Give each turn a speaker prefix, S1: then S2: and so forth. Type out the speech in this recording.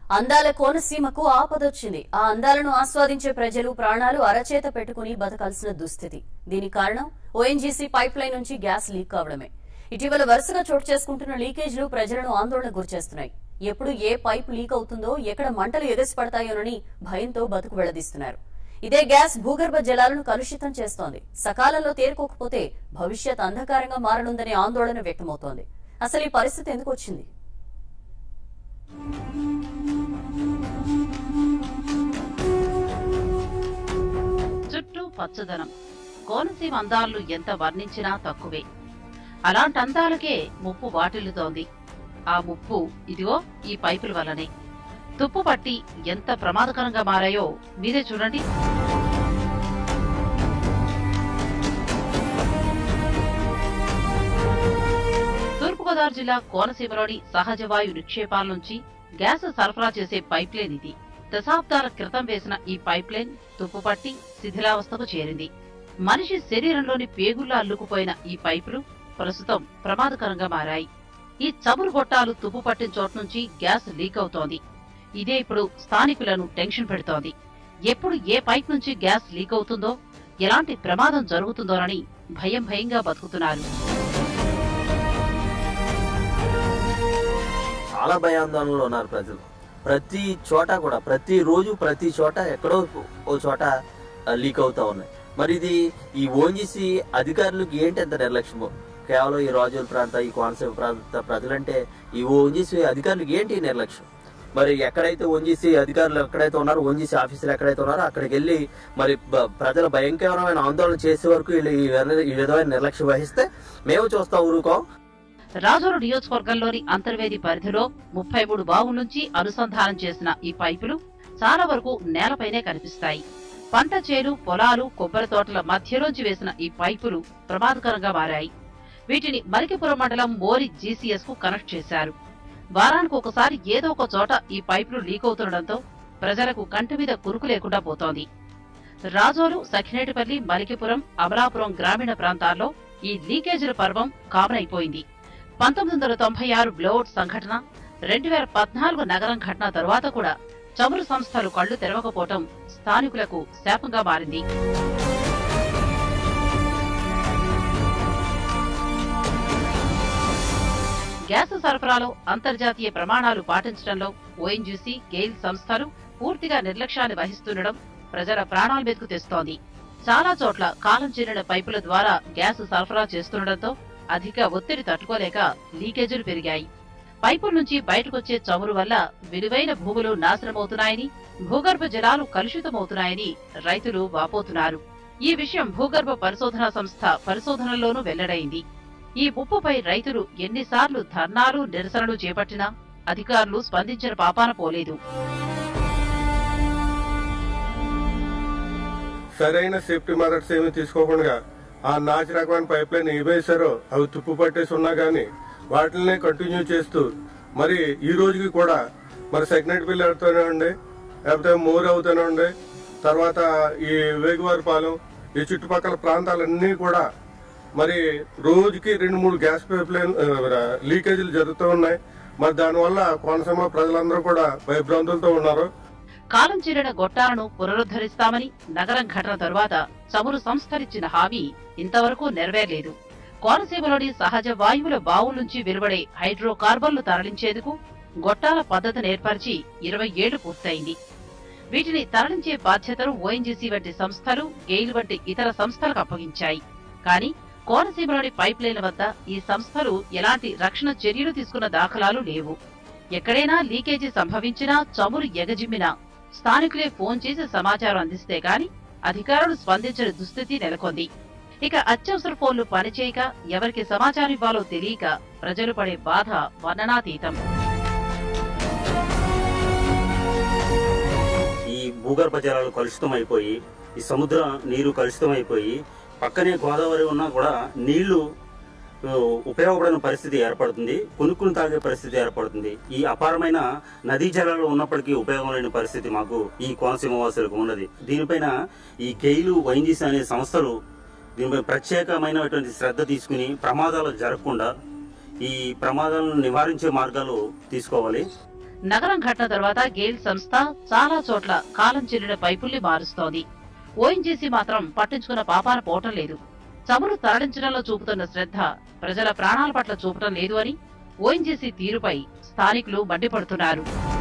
S1: అందాల కోనసీమకు ఆపదొచ్చింది ఆ అందాలను ఆస్వాదించే ప్రజలు ప్రాణాలు అరచేత పెట్టుకుని బతకాల్సిన దుస్థితి దీనికి కారణం ఓఎన్జీసీ పైప్ లైన్ నుంచి గ్యాస్ లీక్ కావడమే ఇటీవల వరుసగా చోటు చేసుకుంటున్న లీకేజ్లు ప్రజలను ఆందోళన గురిచేస్తున్నాయి ఎప్పుడు ఏ పైప్ లీక్ అవుతుందో ఎక్కడ మంటలు ఎగసిపడతాయోనని భయంతో బతుకు వెళ్లదీస్తున్నారు ఇదే గ్యాస్ భూగర్భ జలాలను కలుషితం చేస్తోంది సకాలంలో తేరుకోకపోతే భవిష్యత్ అంధకారంగా మారనుందనే ఆందోళన వ్యక్తమవుతోంది అసలు ఈ పరిస్థితి ఎందుకు వచ్చింది
S2: చుట్టూ పచ్చదనం కోనసీమ అందాలను ఎంత వర్ణించినా తక్కువే అలాంటి అందాలకే ముప్పు వాటిల్లుతోంది ఆ ముప్పు ఇదిగో ఈ పైపుల వల్లనే తుప్పు పట్టి ఎంత ప్రమాదకరంగా మారాయో మీరే చూడండి తూర్పుగోదావరి జిల్లా కోనసీమలోని సహజ వాయు నిక్షేపాల నుంచి గ్యాస్ సరఫరా చేసే పైప్ లైన్ ఇది దశాబ్దాల క్రితం వేసిన ఈ పైప్ లైన్ తుప్పుపట్టి శిథిలావస్థకు చేరింది మనిషి శరీరంలోని పేగుల్లో అల్లుకుపోయిన ఈ పైపులు ప్రస్తుతం ప్రమాదకరంగా మారాయి ఈ చమురు గొట్టాలు తుప్పు పట్టిన చోట నుంచి గ్యాస్ లీక్ అవుతోంది ఇదే ఇప్పుడు స్థానికులను టెన్షన్ పెడుతోంది ఎప్పుడు ఏ పైప్ నుంచి గ్యాస్ లీక్ అవుతుందో ఎలాంటి ప్రమాదం జరుగుతుందోనని భయం భయంగా బతుకుతున్నారు
S3: చాలా భయాందోళనలో ఉన్నారు ప్రజలు ప్రతి చోట కూడా ప్రతి రోజు ప్రతి చోట ఎక్కడో ఓ చోట ఆ, లీక్ అవుతా ఉన్నాయి మరి ఇది ఈ ఓఎన్జీసీ అధికారులకు ఏంటి అంత నిర్లక్ష్యము కేవలం ఈ రాజుల ప్రాంత ఈ కోనసీమ ప్రాంత ప్రజలంటే ఈ ఓఎన్జీసీ అధికారులకు ఏంటి ఈ నిర్లక్ష్యం మరి ఎక్కడైతే ఓఎన్జీసీ అధికారులు ఎక్కడైతే ఉన్నారో ఓఎన్జీసీ ఆఫీసులు ఎక్కడైతే ఉన్నారో అక్కడికి వెళ్ళి మరి బ- ప్రజల భయంకరమైన ఆందోళన చేసే వరకు వీళ్ళు ఈ విధ- ఈ విధమైన నిర్లక్ష్యం వహిస్తే మేము చూస్తాం ఊరుకోం
S2: రాజోలు నియోజకవర్గంలోని అంతర్వేది పరిధిలో ముప్పై మూడు బావుల నుంచి అనుసంధానం చేసిన ఈ పైపులు చాలా వరకు నేలపైనే కనిపిస్తాయి పంట చేలు పొలాలు కొబ్బరి తోటల మధ్యలోంచి వేసిన ఈ పైపులు ప్రమాదకరంగా మారాయి వీటిని మలికిపురం మండలం మోరి జీసీఎస్ కు కనెక్ట్ చేశారు వారానికి ఒకసారి ఏదో ఒక చోట ఈ పైపులు లీక్ అవుతుండటంతో ప్రజలకు కంటి మీద కురుకు లేకుండా పోతోంది రాజోలు సఖినేటిపల్లి మలికిపురం అమలాపురం గ్రామీణ ప్రాంతాల్లో ఈ లీకేజీల పర్వం కామన్ అయిపోయింది పంతొమ్మిది వందల తొంభై ఆరు బ్లోఅవుట్ సంఘటన రెండు వేల పద్నాలుగు నగరం ఘటన తరువాత కూడా చమురు సంస్థలు కళ్లు తెరవకపోవటం స్థానికులకు శాపంగా మారింది గ్యాస్ సరఫరాలో అంతర్జాతీయ ప్రమాణాలు పాటించడంలో ఓఎన్జీసీ గెయిల్ సంస్థలు పూర్తిగా నిర్లక్ష్యాన్ని వహిస్తుండడం ప్రజల ప్రాణాల మీదకు తెస్తోంది చాలా చోట్ల కాలం చెల్లిన పైపుల ద్వారా గ్యాస్ సరఫరా చేస్తుండటంతో అధిక ఒత్తిడి తట్టుకోలేక లీకేజీలు పెరిగాయి పైపుల నుంచి బయటకొచ్చే చమురు వల్ల విలువైన భూములు నాశనమవుతున్నాయని భూగర్భ జలాలు కలుషితమవుతున్నాయని రైతులు వాపోతున్నారు ఈ విషయం భూగర్భ పరిశోధనా సంస్థ పరిశోధనలోనూ వెల్లడైంది ఈ ముప్పుపై రైతులు ఎన్నిసార్లు ధర్నాలు నిరసనలు చేపట్టినా అధికారులు స్పందించిన పాపాన పోలేదు
S4: సరైన సేఫ్టీ మెథడ్స్ ఏమి తీసుకోకుండా ఆ నాచి రకమైన పైప్ లైన్ ఏవేశారో అవి తుప్పు పట్టేసి ఉన్నా గానీ వాటిని కంటిన్యూ చేస్తూ మరి ఈ రోజుకి కూడా మరి సెకండ్ బిల్ అవుతూనే ఉండే లేకపోతే మోర్ అవుతూనే ఉండే తర్వాత ఈ వేగువారిపాలెం ఈ చుట్టుపక్కల ప్రాంతాలన్నీ కూడా మరి రోజుకి రెండు మూడు గ్యాస్ పైప్ లైన్ ఆ, లీకేజీలు జరుగుతూ ఉన్నాయి మరి దానివల్ల కోనసీమ ప్రజలందరూ కూడా భయభ్రాంతులతో ఉన్నారు
S2: కాలం చెల్లిన గొట్టాలను పునరుద్ధరిస్తామని నగరం ఘటన తరువాత చమురు సంస్థలిచ్చిన హామీ ఇంతవరకు నెరవేరలేదు కోనసీమలోని సహజ వాయువుల బావుల నుంచి వెలువడే హైడ్రోకార్బన్లు తరలించేందుకు గొట్టాల పద్ధతిని ఏర్పరిచి ఇరవై ఏళ్లు పూర్తయింది వీటిని తరలించే బాధ్యతను ఓఎన్జీసీ వంటి సంస్థలు గెయిల్ వంటి ఇతర సంస్థలకు అప్పగించాయి కానీ కోనసీమలోని పైప్ లైన్ల వద్ద ఈ సంస్థలు ఎలాంటి రక్షణ చర్యలు తీసుకున్న దాఖలాలు లేవు ఎక్కడైనా లీకేజీ సంభవించినా చమురు ఎగజిమ్మినా స్థానికులే ఫోన్ చేసి సమాచారం అందిస్తే గాని అధికారులు స్పందించని దుస్థితి నెలకొంది ఇక అత్యవసర ఫోన్లు పనిచేయక ఎవరికి సమాచారం ఇవ్వాలో తెలియక ప్రజలు పడే బాధ వర్ణనాతీతం
S5: ఈ భూగర్భ జలాలు కలుషితం అయిపోయి ఈ సముద్ర నీరు కలుషితం అయిపోయి పక్కనే గోదావరి ఉన్నా కూడా నీళ్లు ఆ, ఉపయోగపడని పరిస్థితి ఏర్పడుతుంది కొనుక్కుని తాగే పరిస్థితి ఏర్పడుతుంది ఈ అపారమైన నదీ జలాలు ఉన్నప్పటికీ ఉపయోగం లేని పరిస్థితి మాకు ఈ కోనసీమ వాసులకు ఉన్నది దీనిపైన ఈ గెయిలు వైంజీస్ అనే సంస్థలు దీనిపై ప్రత్యేకమైనటువంటి శ్రద్ధ తీసుకుని ప్రమాదాలు జరగకుండా ఈ ప్రమాదాలను నివారించే మార్గాలు తీసుకోవాలి
S2: నగరం ఘటన తర్వాత గేల్ సంస్థ చాలా చోట్ల కాలం చెల్లిన పైపుల్ని మారుస్తోంది ఓఎన్జీసీ మాత్రం పట్టించుకున్న పాపాన పోవటం లేదు చమురు తరలించడంలో చూపుతున్న శ్రద్ధ ప్రజల ప్రాణాల పట్ల చూపటం లేదు అని ఓఎన్జీసీ తీరుపై స్థానికులు మండిపడుతున్నారు